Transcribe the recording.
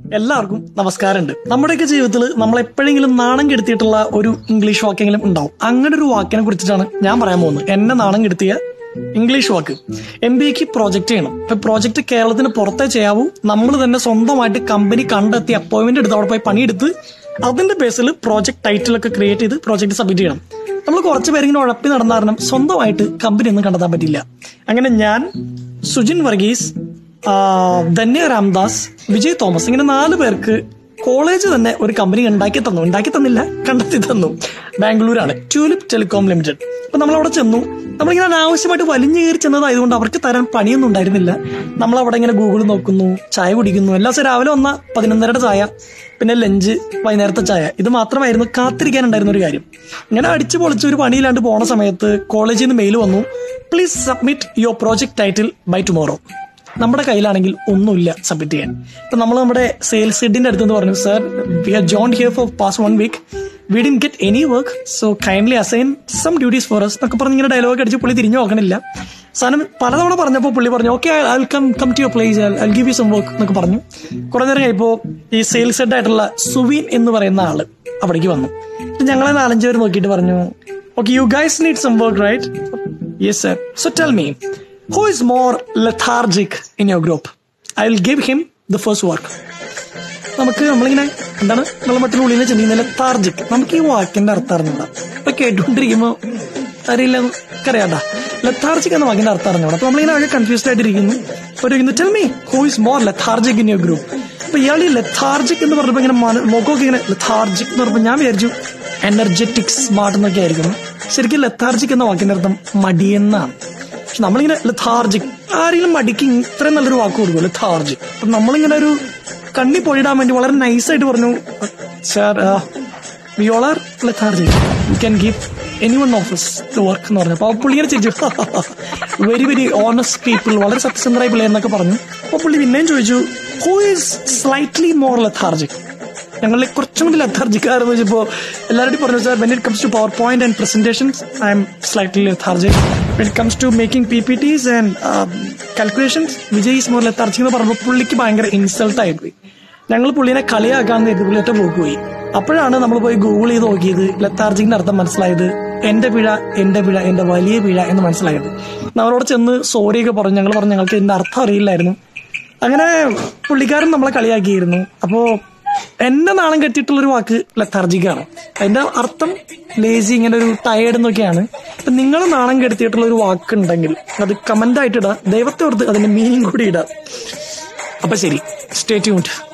എല്ലാവർക്കും നമസ്കാരമുണ്ട് നമ്മുടെയൊക്കെ ജീവിതത്തിൽ നമ്മൾ എപ്പോഴെങ്കിലും നാണം കെടുത്തിയിട്ടുള്ള ഒരു ഇംഗ്ലീഷ് വാക്കെങ്കിലും ഉണ്ടാവും അങ്ങനെ ഒരു വാക്കിനെ കുറിച്ചിട്ടാണ് ഞാൻ പറയാൻ പോകുന്നത് എന്നെ നാണം കെടുത്തിയ ഇംഗ്ലീഷ് വാക്ക് എം ബി എക്ക് പ്രോജക്റ്റ് ചെയ്യണം ഇപ്പൊ പ്രോജക്റ്റ് കേരളത്തിന് പുറത്തേ ചെയ്യാവൂ നമ്മൾ തന്നെ സ്വന്തമായിട്ട് കമ്പനി കണ്ടെത്തി അപ്പോയിന്റ്മെന്റ് എടുത്ത് അവിടെ പോയി പണിയെടുത്ത് അതിന്റെ ബേസിൽ പ്രോജക്ട് ടൈറ്റിലൊക്കെ ക്രിയേറ്റ് ചെയ്ത് പ്രോജക്റ്റ് സബ്മിറ്റ് ചെയ്യണം നമ്മൾ കുറച്ച് പേരിങ്ങനെ ഉഴപ്പി നടന്ന കാരണം സ്വന്തമായിട്ട് കമ്പനി ഒന്നും കണ്ടെത്താൻ പറ്റില്ല അങ്ങനെ ഞാൻ സുജിൻ വർഗീസ് ആ, ധന്യ രാംദാസ് വിജയ് തോമസ് ഇങ്ങനെ നാല് പേർക്ക് കോളേജ് തന്നെ ഒരു കമ്പനി ഉണ്ടാക്കി തന്നു ഉണ്ടാക്കി തന്നില്ല കണ്ടെത്തി തന്നു ബാംഗ്ലൂരാണ് ട്യൂലിപ്പ് ടെലികോം ലിമിറ്റഡ് അപ്പൊ നമ്മൾ അവിടെ ചെന്നു നമ്മളിങ്ങനെ അനാവശ്യമായിട്ട് വലിഞ്ഞു കയറി ചെന്നതായതുകൊണ്ട് അവർക്ക് തരാൻ പണിയൊന്നും ഉണ്ടായിരുന്നില്ല നമ്മൾ അവിടെ ഇങ്ങനെ ഗൂഗിൾ നോക്കുന്നു ചായ കുടിക്കുന്നു എല്ലാ ദിവസവും രാവിലെ വന്ന പതിനൊന്നരയുടെ ചായ പിന്നെ ലഞ്ച് വൈകുന്നേരത്തെ ചായ ഇത് മാത്രമായിരുന്നു കാത്തിരിക്കാനുണ്ടായിരുന്ന ഒരു കാര്യം ഇങ്ങനെ അടിച്ചു പൊളിച്ച് ഒരു പണിയില്ലാണ്ട് പോണ സമയത്ത് കോളേജിൽ നിന്ന് മെയിൽ വന്നു please submit your project title by tomorrow നമ്മുടെ കയ്യിലാണെങ്കിൽ ഒന്നുമില്ല സബ്മിറ്റ് ചെയ്യാൻ ഇപ്പൊ നമ്മൾ നമ്മുടെ സെയിൽസ് ഹെഡിന്റെ അടുത്ത് പറഞ്ഞു sir we are join here for past one week we didn't get any work so kindly assign some duties for us എന്നൊക്കെ പറഞ്ഞ് ഇങ്ങനെ ഡയലോഗ് അടിച്ച് പുള്ളി തിരിഞ്ഞു നോക്കണില്ല സാധനം പലതവണ പറഞ്ഞപ്പോൾ പുള്ളി പറഞ്ഞു okay I come come to your place I give you some work എന്നൊക്കെ പറഞ്ഞു കുറെ നേരം കഴിയുമ്പോൾ ഈ സെയിൽസ് ഹെഡ് ആയിട്ടുള്ള സുവീൻ എന്ന് പറയുന്ന ആള് അവിടേക്ക് വന്നു എന്നിട്ട് ഞങ്ങളെ നാലഞ്ച് പേര് നോക്കിയിട്ട് പറഞ്ഞു okay you guys need some work right yes sir so tell me who is more lethargic in your group I will give him the first work നമുക്ക് നമ്മളിങ്ങനെ എന്താണ് നമ്മളെ മറ്റുള്ള ഉള്ളിൽ ചിന്തിക്കുന്ന ലെത്താർജിക് നമുക്ക് ഈ വാക്കിന്റെ അർത്ഥം അറിഞ്ഞൂടാ ഇപ്പൊ കേട്ടുകൊണ്ടിരിക്കുമ്പോ അറിയില്ല അറിയാട്ടാ ലെത്താർജിക് എന്ന വാക്കിന്റെ അർത്ഥം അറിഞ്ഞൂടാ അപ്പൊ നമ്മളിങ്ങനെ ആകെ കൺഫ്യൂസ്ഡ് ആയിട്ടിരിക്കുന്നു ഒരു tell me who is more lethargic in your group അപ്പൊ ഇയാൾ ഈ ലെത്താർജിക് എന്ന് പറഞ്ഞപ്പോ ഇങ്ങനെ മന- മുഖമൊക്കെ ഇങ്ങനെ ലെത്താർജിക് എന്ന് പറഞ്ഞപ്പോ ഞാൻ വിചാരിച്ചു എനർജറ്റിക് സ്മാർട്ട് എന്നൊക്കെ ആയിരിക്കും ശരിക്കും ലെത്താർജിക് എന്ന വാക്കിന്റെ അർത്ഥം മടിയെന്നാണ് പക്ഷെ നമ്മളിങ്ങനെ ലെഥാർജിക് ആരെങ്കിലും മടിക്ക് ഇത്രയും നല്ലൊരു വാക്ക് കൊടുക്കും ലെഥാർജിക് അപ്പൊ നമ്മളിങ്ങനെ ഒരു കണ്ണി പൊഴിടാൻ വേണ്ടി വളരെ നൈസായിട്ട് പറഞ്ഞു sir we all are lethargic you can give any one of these the work എന്ന് പറഞ്ഞു അപ്പൊ പുള്ളി ഇങ്ങനെ ചിരിച്ചു വെരി വെരി ഓണസ്റ്റ് പീപ്പിൾ വളരെ സത്യസന്ധരായ പിള്ളേർ എന്നൊക്കെ പറഞ്ഞു അപ്പൊ പുള്ളി പിന്നെയും ചോദിച്ചു who is slightly more lethargic ഞങ്ങളിൽ കുറച്ചും കൂടി ലഥാർജിക്കാരെന്ന് വെച്ചപ്പോ എല്ലാവരും പറഞ്ഞു sir when it comes to power point and presentations I'm slightly lethargic when it comes to making P P Ts and calculations Vijay is more lethargic എന്ന് പറഞ്ഞപ്പോൾ പുള്ളിക്ക് ഭയങ്കര ഇൻസൾട്ട് ആയിപ്പോയി ഞങ്ങൾ പുള്ളിനെ കളിയാക്കാന്ന് കരുതി പുള്ളി ഒറ്റ പോക്ക് പോയി അപ്പോഴാണ് നമ്മൾ പോയി ഗൂഗിൾ ചെയ്ത് നോക്കിയത് ലത്താർജിക്കിന്റെ അർത്ഥം മനസ്സിലായത് എന്റെ പിഴ എന്റെ പിഴ എന്റെ വലിയ പിഴ എന്ന് മനസ്സിലായത് നമ്മളോട് ചെന്ന് സോറിയൊക്കെ പറഞ്ഞു ഞങ്ങൾ പറഞ്ഞു ഞങ്ങൾക്ക് ഇതിന്റെ അർത്ഥം അറിയില്ലായിരുന്നു അങ്ങനെ പുള്ളിക്കാരൻ നമ്മളെ കളിയാക്കിയിരുന്നു അപ്പോ എന്നെ നാണം കെട്ടിയിട്ടുള്ള ഒരു വാക്ക് ലത്താർജിക്കാണ് അതിന്റെ അർത്ഥം ലേസി ഇങ്ങനെ ഒരു ടയേർഡ് എന്നൊക്കെയാണ് അപ്പൊ നിങ്ങൾ നാണം കെടുത്തിയിട്ടുള്ള ഒരു വാക്ക് ഉണ്ടെങ്കിൽ അത് കമന്റ് ആയിട്ട് ഇടാ ദൈവത്തെ ഓർത്ത് അതിന്റെ മീനിങ് കൂടി ഇടാം അപ്പൊ ശരി സ്റ്റേ ട്യൂൺഡ്